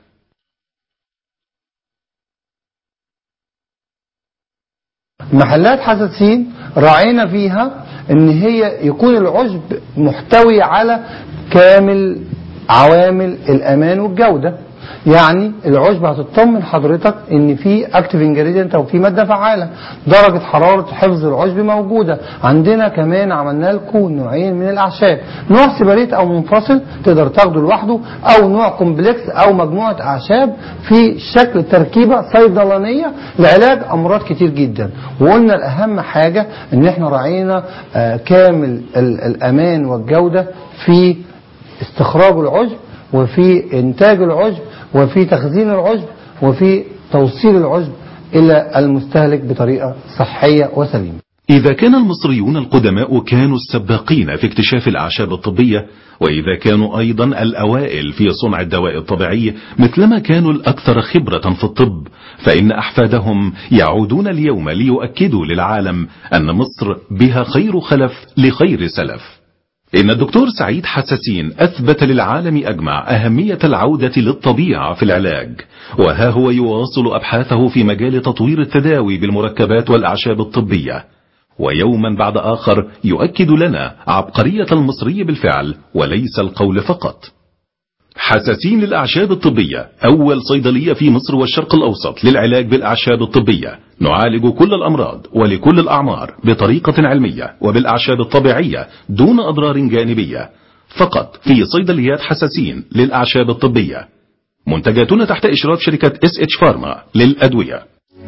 محلات حساسين راعينا فيها ان هي يكون العشب محتوي على كامل عوامل الامان والجوده يعني العشب هتطمن حضرتك ان في اكتف انجريدينت او في ماده فعاله درجه حراره حفظ العشب موجوده عندنا كمان عملنا لكم نوعين من الاعشاب نوع سيبريت او منفصل تقدر تاخده لوحده او نوع كومبلكس او مجموعه اعشاب في شكل تركيبه صيدلانيه لعلاج امراض كتير جدا وقلنا الاهم حاجه ان احنا راعينا آه كامل ال- الامان والجوده في استخراج العشب وفي انتاج العشب وفي تخزين العشب وفي توصيل العشب الى المستهلك بطريقه صحيه وسليمه إذا كان المصريون القدماء كانوا السباقين في اكتشاف الأعشاب الطبية وإذا كانوا أيضا الأوائل في صنع الدواء الطبيعي مثلما كانوا الأكثر خبرة في الطب فإن أحفادهم يعودون اليوم ليؤكدوا للعالم أن مصر بها خير خلف لخير سلف إن الدكتور سعيد حساسين أثبت للعالم أجمع أهمية العودة للطبيعة في العلاج وها هو يواصل أبحاثه في مجال تطوير التداوي بالمركبات والأعشاب الطبية ويوما بعد آخر يؤكد لنا عبقرية المصري بالفعل وليس القول فقط حساسين للأعشاب الطبية أول صيدلية في مصر والشرق الأوسط للعلاج بالأعشاب الطبية نعالج كل الأمراض ولكل الأعمار بطريقة علمية وبالأعشاب الطبيعية دون أضرار جانبية فقط في صيدليات حساسين للأعشاب الطبية منتجاتنا تحت إشراف شركة اس اتش فارما للأدوية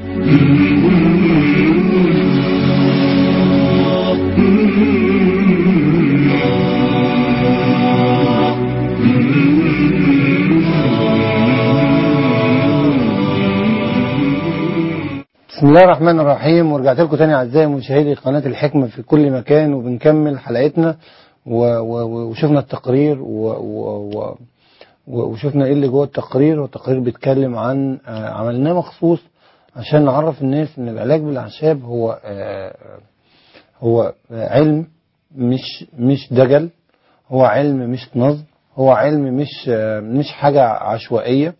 بسم الله الرحمن الرحيم ورجعت لكم تاني اعزائي مشاهدي قناه الحكمه في كل مكان وبنكمل حلقتنا و و وشفنا التقرير و و و وشفنا ايه اللي جوه التقرير والتقرير بيتكلم عن آه، عملناه مخصوص عشان نعرف الناس ان العلاج بالاعشاب هو آه، هو علم مش مش دجل هو علم مش نظم هو علم مش آه، مش حاجه عشوائيه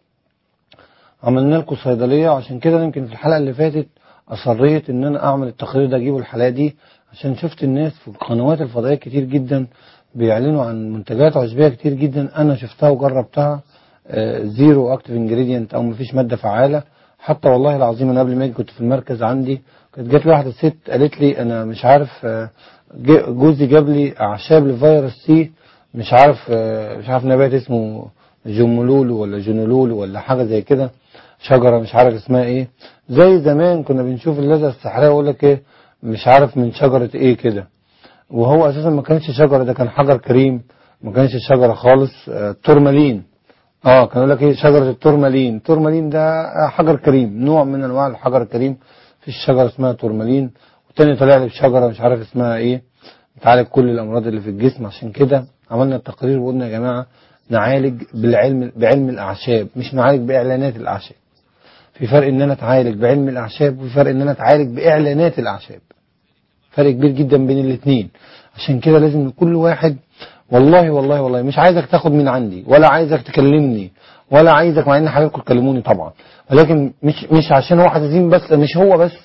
عملنا لكم صيدليه وعشان كده يمكن في الحلقه اللي فاتت اصريت ان انا اعمل التقرير ده اجيبه الحلقه دي عشان شفت الناس في القنوات الفضائيه كتير جدا بيعلنوا عن منتجات عشبيه كتير جدا انا شفتها وجربتها آه، زيرو اكتف انجريدينت او مفيش ماده فعاله حتى والله العظيم انا قبل ما اجي كنت في المركز عندي كانت جات لي واحده ست قالت لي انا مش عارف آه، ج- جوزي جاب لي اعشاب لفيروس سي مش عارف آه، مش عارف نبات اسمه جمولولو ولا جنولولو ولا حاجه زي كده شجره مش عارف اسمها ايه زي زمان كنا بنشوف اللذة السحرية يقول لك ايه مش عارف من شجرة ايه كده وهو اساسا ما كانش شجرة ده كان حجر كريم ما كانش شجرة خالص آه، تورمالين اه كان يقول لك ايه شجرة التورمالين التورمالين ده آه، حجر كريم نوع من انواع الحجر الكريم في شجرة اسمها تورمالين والتاني طلع لي بشجرة مش عارف اسمها ايه بتعالج كل الامراض اللي في الجسم عشان كده عملنا التقرير وقلنا يا جماعة نعالج بالعلم بعلم الاعشاب مش نعالج باعلانات الاعشاب في فرق ان انا اتعالج بعلم الاعشاب وفي فرق ان انا اتعالج باعلانات الاعشاب فرق كبير جدا بين الاثنين عشان كده لازم كل واحد والله والله والله مش عايزك تاخد من عندي ولا عايزك تكلمني ولا عايزك مع ان حضراتكم تكلموني طبعا ولكن مش مش عشان هو حساسين بس مش هو بس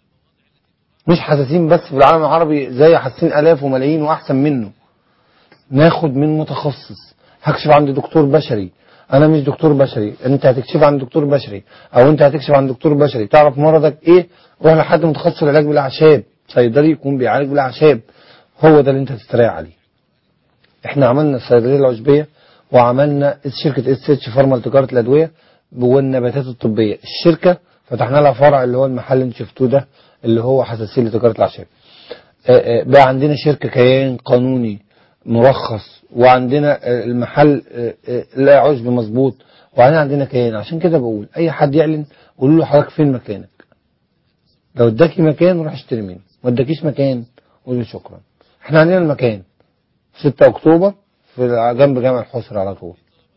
مش حساسين بس في العالم العربي زي حاسين الاف وملايين واحسن منه ناخد من متخصص هكشف عند دكتور بشري انا مش دكتور بشري انت هتكشف عن دكتور بشري او انت هتكشف عن دكتور بشري تعرف مرضك ايه روح لحد متخصص في العلاج بالاعشاب صيدلي يكون بيعالج بالاعشاب هو ده اللي انت تستريح عليه احنا عملنا الصيدليه العشبيه وعملنا شركه اس اتش فارما لتجاره الادويه والنباتات الطبيه الشركه فتحنا لها فرع اللي هو المحل اللي انتوا شفتوه ده اللي هو حساسيه لتجاره الاعشاب آه، آه، بقى عندنا شركه كيان قانوني مرخص وعندنا آه، المحل آه، آه، لا عشب مظبوط وبعدين عندنا كيان عشان كده بقول اي حد يعلن قولوا له حضرتك فين مكانك لو اداكي مكان روح اشتري منه ما اداكيش مكان قول له شكرا احنا عندنا المكان 6 اكتوبر في جنب جامع الحسر على طول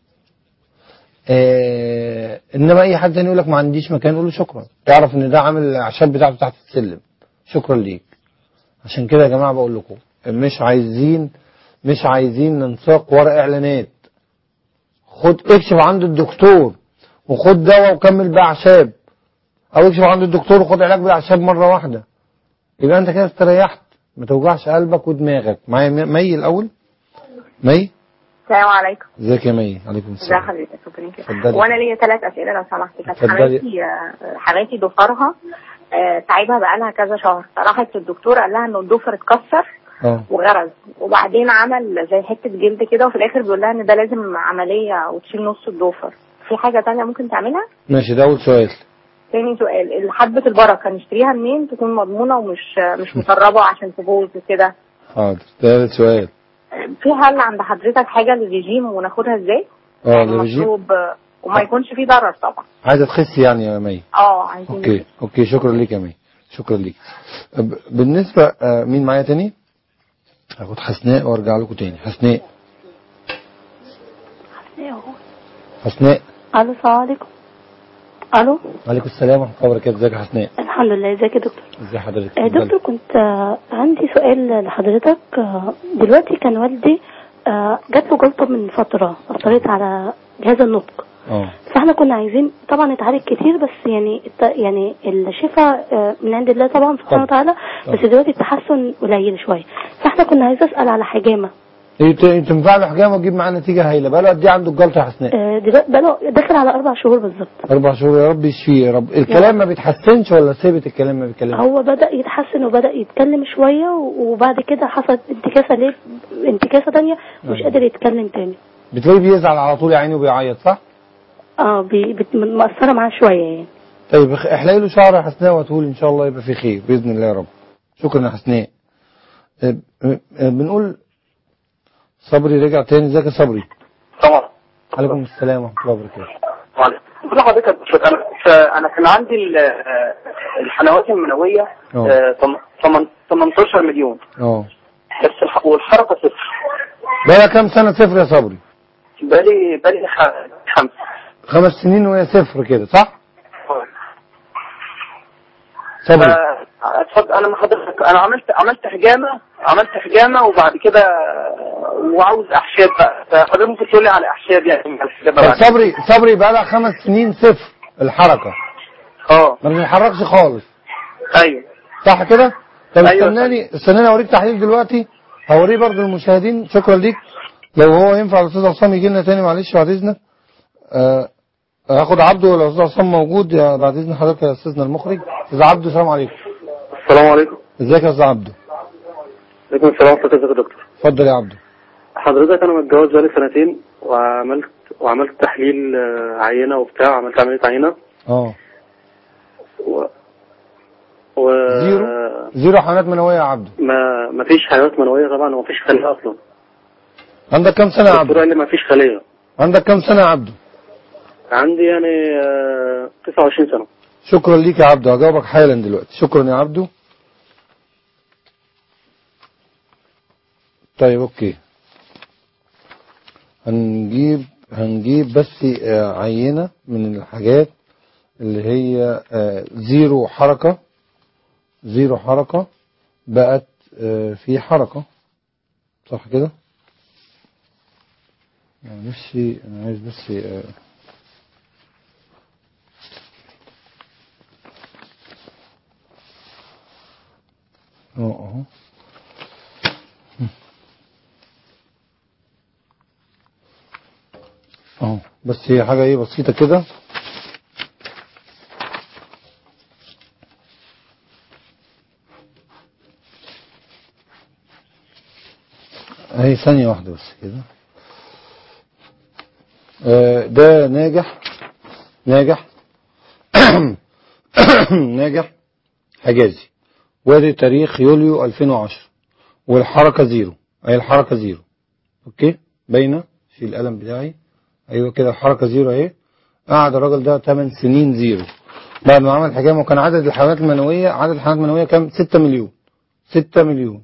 اه انما اي حد تاني يقول لك ما عنديش مكان قول له شكرا تعرف ان ده عامل الاعشاب بتاعته تحت السلم شكرا ليك عشان كده يا جماعه بقول لكم مش عايزين مش عايزين ننساق ورا اعلانات خد اكشف عند الدكتور وخد دواء وكمل باعشاب او اكشف عند الدكتور وخد علاج بالاعشاب مره واحده يبقى انت كده استريحت ما توجعش قلبك ودماغك معايا مي مي الاول مي السلام عليكم ازيك يا مي عليكم ازي السلام حضرتك ربنا يكرمك اتفضلي. وانا ليا ثلاث اسئله لو سمحت كانت اتفضلي. حماتي آه، حماتي ضفرها آه، تعبها بقالها كذا شهر فراحت للدكتور قال لها انه الضفر اتكسر اه وغرز وبعدين عمل زي حته جلد كده وفي الاخر بيقول لها ان ده لازم عمليه وتشيل نص الضفر في حاجه تانية ممكن تعملها ماشي ده اول سؤال تاني سؤال حبة البركة نشتريها منين تكون مضمونة ومش مش مسربة عشان تبوظ وكده حاضر ثالث سؤال في هل عند حضرتك حاجة للرجيم وناخدها ازاي؟ اه يعني الرجيم مطلوب وما يكونش فيه ضرر طبعا عايزه تخسي يعني يا مي اه عايزين اوكي اوكي شكرا ليك يا مي شكرا ليك ب- بالنسبة آه، مين معايا تاني هاخد حسناء وارجع لكم تاني حسناء حسناء الو السلام عليكم الو وعليكم السلام ورحمة الله وبركاته ازيك يا حسناء الحمد لله ازيك يا دكتور ازي حضرتك آه، اتفضلي. دكتور كنت آه، عندي سؤال لحضرتك آه، دلوقتي كان والدي آه، جات له جلطه من فتره اثرت على جهاز النطق اه فاحنا كنا عايزين طبعا نتعالج كتير بس يعني الت- يعني الشفاء آه، من عند الله طبعا سبحانه وتعالى بس دلوقتي التحسن قليل شويه فاحنا كنا عايزه اسال على حجامه إيه، ت- تنفع له حجامه وتجيب معاه نتيجة هايلة بقى له قد ايه عنده الجلطة يا حسناء آه، دلوقتي بقاله داخل على اربع شهور بالظبط أربع شهور يا رب يشفيه يا رب الكلام ما بيتحسنش ولا ثابت الكلام ما بيتكلمش هو بدأ يتحسن وبدأ يتكلم شوية وبعد كده حصلت انتكاسة ليه انتكاسة تانية مش أيوة. قادر يتكلم تاني بتلاقيه بيزعل على طول يا عيني وبيعيط صح؟ اه بي- بت- مأثرة معاه شوية يعني طيب اخ- احلقي له شعر يا حسناء وهتقول ان شاء الله يبقى في خير باذن الله يا رب شكرا يا حسناء أه، أه، أه، بنقول صبري رجع تاني ازيك يا صبري طبعا عليكم السلام ورحمه الله وبركاته بقول لحضرتك انا انا كان عندي ال- آه، الحلوات المنويه اه. آه، تم- تمن- 18 مليون اه بس الح- والحركه صفر بقى كام سنه صفر يا صبري بقالي بقالي خ- خمسه خمس سنين وهي صفر كده صح صبري آه، اتفضل انا مع حضرتك انا عملت عملت حجامه عملت حجامه وبعد كده آه، وعاوز احشاب بقى فحضرتك ممكن تقول لي على احشاب يعني على الحجامه طب بقى صبري صبري بقى لها خمس سنين صفر الحركه اه ما بتتحركش خالص ايوه صح كده طب أيوة. استناني استناني اوريك تحليل دلوقتي هوريه برضو للمشاهدين شكرا ليك لو هو ينفع الاستاذ عصام يجي لنا تاني معلش بعد اذنك آه، هاخد عبده ولا الاستاذ عصام موجود يا بعد اذن حضرتك يا استاذنا المخرج استاذ عبده السلام عليكم السلام عليكم ازيك يا استاذ عبده عليكم السلام ورحمة الله وبركاته يا دكتور اتفضل يا عبده حضرتك أنا متجوز بقالي سنتين وعملت وعملت تحليل آه، عينة وبتاع عملت عملية عينة اه و... و... زيرو زيرو حملات منويه يا عبده ما ما فيش حيوانات منوية طبعا وما فيش خلية أصلا عندك كام سنه يا الدكتور عبده قال لي ما فيش خلية عندك كام سنه يا عبده عندي يعني آه، 29 سنة شكرا ليك يا عبده هجاوبك حالا دلوقتي شكرا يا عبده طيب اوكي هنجيب هنجيب بس آه، عينة من الحاجات اللي هي آه، زيرو حركة زيرو حركة بقت آه، في حركة صح كده يعني نفسي انا عايز بس آه، اه اهو اهو بس هي حاجة ايه بسيطة كده اهي ثانية واحدة بس كده آه، ده ناجح ناجح ناجح حجازي وادي تاريخ يوليو 2010 والحركة زيرو اهي الحركة زيرو اوكي باينة في القلم بتاعي ايوه كده الحركة زيرو اهي قعد الراجل ده 8 سنين زيرو بعد ما عمل حجامه وكان عدد الحيوانات المنوية عدد الحيوانات المنوية كام 6 مليون 6 مليون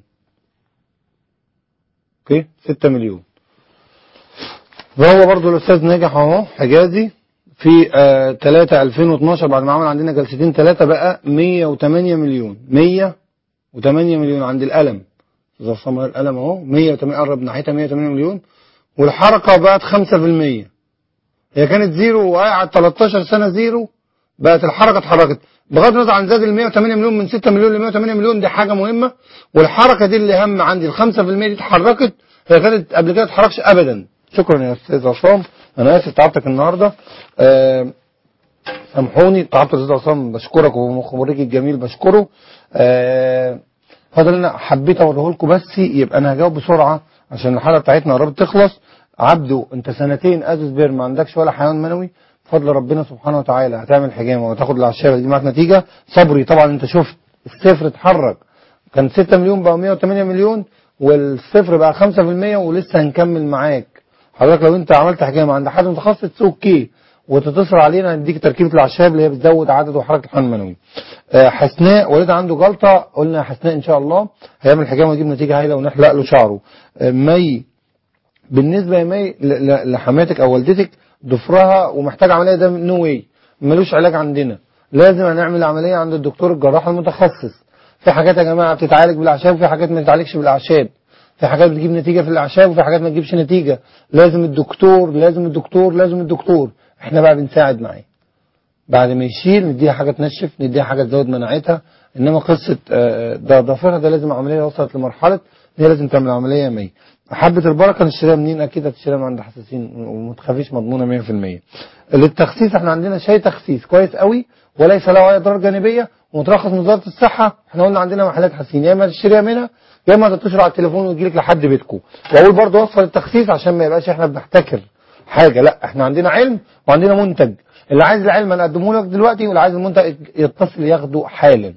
اوكي 6 مليون وهو برضو الاستاذ ناجح اهو حجازي في آه 3 2012 بعد ما عمل عندنا جلستين ثلاثة بقى 108 مليون 108 مليون عند القلم اذا صمر القلم اهو 108 قرب ناحيتها 108 مليون والحركة بقت 5% هي كانت زيرو وقعد 13 سنة زيرو بقت الحركة اتحركت بغض النظر عن زاد ال 108 مليون من 6 مليون ل 108 مليون دي حاجة مهمة والحركة دي اللي هم عندي ال 5% دي اتحركت هي كانت قبل كده ما اتحركش ابدا شكرا يا استاذ عصام انا اسف تعبتك النهارده آه، سامحوني تعبت يا استاذ عصام بشكرك ومخبرك الجميل بشكره آه، فاضل انا حبيت اوريه لكم بس يبقى انا هجاوب بسرعه عشان الحلقه بتاعتنا قربت تخلص عبده انت سنتين ازوز بير ما عندكش ولا حيوان منوي بفضل ربنا سبحانه وتعالى هتعمل حجامه وتاخد العشايه دي معاك نتيجه صبري طبعا انت شفت الصفر اتحرك كان 6 مليون بقى 108 مليون والصفر بقى 5% ولسه هنكمل معاك حضرتك لو انت عملت حجامه عند حد متخصص اوكي وتتصل علينا نديك تركيبه العشاب اللي هي بتزود عدد وحركه الحمل المنوي آه، حسناء والدها عنده جلطه قلنا يا حسناء ان شاء الله هيعمل حجامه ويجيب نتيجه هايله ونحلق له شعره آه، مي بالنسبه يا مي ل- ل- لحماتك او والدتك ضفرها ومحتاج عمليه ده نو واي ملوش علاج عندنا لازم هنعمل عمليه عند الدكتور الجراح المتخصص في حاجات يا جماعه بتتعالج بالاعشاب وفي حاجات ما بتتعالجش بالاعشاب في حاجات بتجيب نتيجه في الاعشاب وفي حاجات ما تجيبش نتيجه لازم الدكتور لازم الدكتور لازم الدكتور احنا بقى بنساعد معاه بعد ما يشيل نديها حاجه تنشف نديها حاجه تزود مناعتها انما قصه آه، ده ضفيرها ده لازم عمليه وصلت لمرحله ان هي لازم تعمل عمليه 100 حبه البركه نشتريها منين اكيد هتشتريها من عند حساسين وما تخافيش مضمونه 100% للتخسيس احنا عندنا شاي تخسيس كويس قوي وليس له اي اضرار جانبيه ومترخص من وزاره الصحه احنا قلنا عندنا محلات حساسين يا اما تشتريها منها يا اما تتصل على التليفون وتجيلك لحد بيتكم واقول برضه وصفه للتخسيس عشان ما يبقاش احنا بنحتكر حاجه لا احنا عندنا علم وعندنا منتج اللي عايز العلم انا اقدمه لك دلوقتي واللي عايز المنتج يتصل ياخده حالا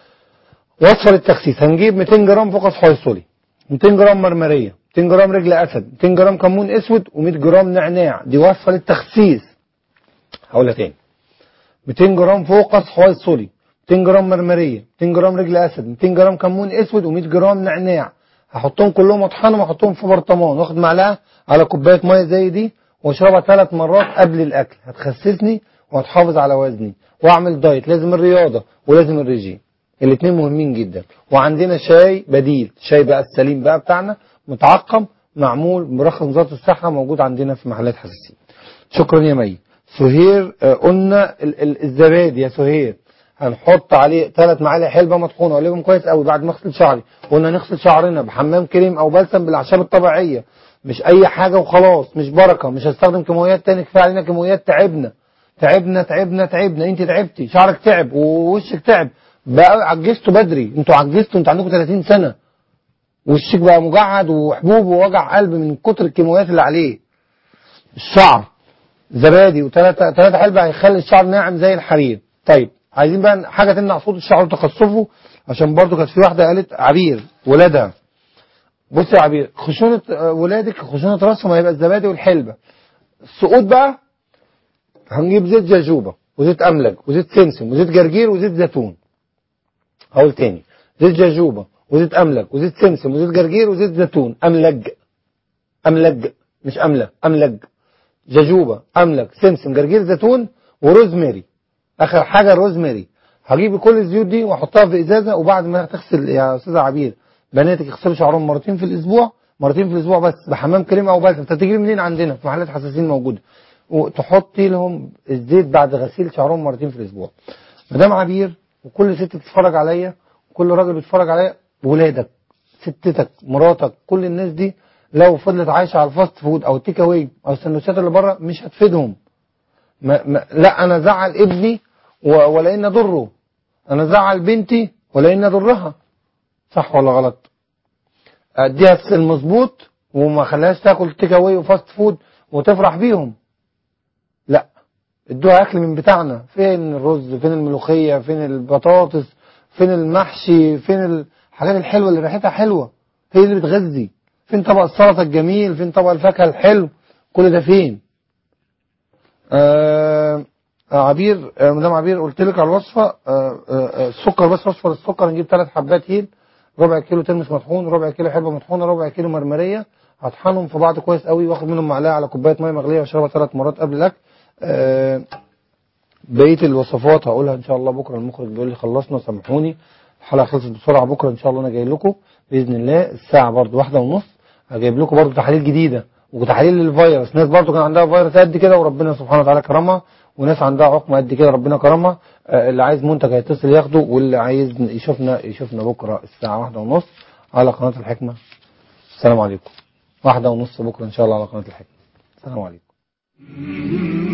وصفه للتخسيس هنجيب 200 جرام فوقس حيصلي 200 جرام مرمريه 200 جرام رجل اسد 200 جرام كمون اسود و100 جرام نعناع دي وصفه للتخسيس هقولها تاني 200 جرام فوقس حيصلي 200 جرام مرمريه 200 جرام رجل اسد 200 جرام كمون اسود و100 جرام نعناع هحطهم كلهم اطحنهم واحطهم في برطمان واخد معلقه على كوبايه ميه زي دي واشربها ثلاث مرات قبل الاكل هتخسسني وهتحافظ على وزني واعمل دايت لازم الرياضه ولازم الرجيم الاثنين مهمين جدا وعندنا شاي بديل شاي بقى السليم بقى بتاعنا متعقم معمول مرخص وزاره الصحه موجود عندنا في محلات حساسين شكرا يا مي سهير آه، قلنا ال- ال- الزبادي يا سهير هنحط عليه ثلاث معالق حلبه مطحونه اقلبهم كويس قوي بعد ما اغسل شعري قلنا نغسل شعرنا بحمام كريم او بلسم بالاعشاب الطبيعيه مش اي حاجه وخلاص مش بركه مش هستخدم كيماويات تاني كفايه علينا كيماويات تعبنا تعبنا تعبنا تعبنا انت تعبتي شعرك تعب ووشك تعب بقى عجزتوا بدري انتوا عجزتوا انتوا عندكم 30 سنه وشك بقى مجعد وحبوب ووجع قلب من كتر الكيماويات اللي عليه الشعر زبادي وثلاثة ثلاثة حلبة هيخلي الشعر ناعم زي الحرير طيب عايزين بقى حاجة تمنع صوت الشعر وتقصفه عشان برضو كانت في واحدة قالت عبير ولادها بص يا عبير خشونة آه، ولادك خشونة راسهم هيبقى الزبادي والحلبة السقوط بقى هنجيب زيت جاجوبة وزيت أملج وزيت سمسم وزيت جرجير وزيت زيتون هقول تاني زيت جاجوبة وزيت أملج وزيت سمسم وزيت جرجير وزيت زيتون أملج أملج مش أملة أملج جاجوبة أملج سمسم جرجير زيتون وروزماري آخر حاجة روزماري هجيب كل الزيوت دي واحطها في ازازه وبعد ما تغسل يا استاذه عبير بناتك يغسلوا شعرهم مرتين في الاسبوع مرتين في الاسبوع بس بحمام كريم او بلسم انت تجيب منين عندنا في محلات حساسين موجوده وتحطي لهم الزيت بعد غسيل شعرهم مرتين في الاسبوع مدام عبير وكل ست بتتفرج عليا وكل راجل بيتفرج عليا ولادك ستتك مراتك كل الناس دي لو فضلت عايشه على الفاست فود او التيك اواي او السندوتشات اللي بره مش هتفيدهم ما ما لا انا زعل ابني و- ولا ان اضره انا زعل بنتي ولا ان اضرها صح ولا غلط اديها في المظبوط وما خليهاش تاكل تيك اواي وفاست فود وتفرح بيهم لا ادوها اكل من بتاعنا فين الرز فين الملوخيه فين البطاطس فين المحشي فين الحاجات الحلوه اللي ريحتها حلوه هي اللي بتغذي فين طبق السلطه الجميل فين طبق الفاكهه الحلو كل ده فين آه عبير آه مدام عبير قلت لك على الوصفه آه آه آه، السكر بس وصفه السكر نجيب ثلاث حبات هيل ربع كيلو ترمس مطحون ربع كيلو حلبه مطحونه ربع كيلو مرمريه هطحنهم في بعض كويس قوي واخد منهم معلقه على كوبايه ميه مغليه واشربها ثلاث مرات قبل الاكل آه بقيه الوصفات هقولها ان شاء الله بكره المخرج بيقول لي خلصنا سامحوني الحلقه خلصت بسرعه بكره ان شاء الله انا جاي لكم باذن الله الساعه برضو واحدة ونص هجيب لكم برضو تحاليل جديده وتحاليل للفيروس ناس برضو كان عندها فيروس قد كده وربنا سبحانه وتعالى كرمها وناس عندها عقم قد كده ربنا كرمها آه، اللي عايز منتج هيتصل ياخده واللي عايز يشوفنا يشوفنا بكره الساعه واحدة ونص على قناه الحكمه السلام عليكم واحدة ونص بكره ان شاء الله على قناه الحكمه السلام عليكم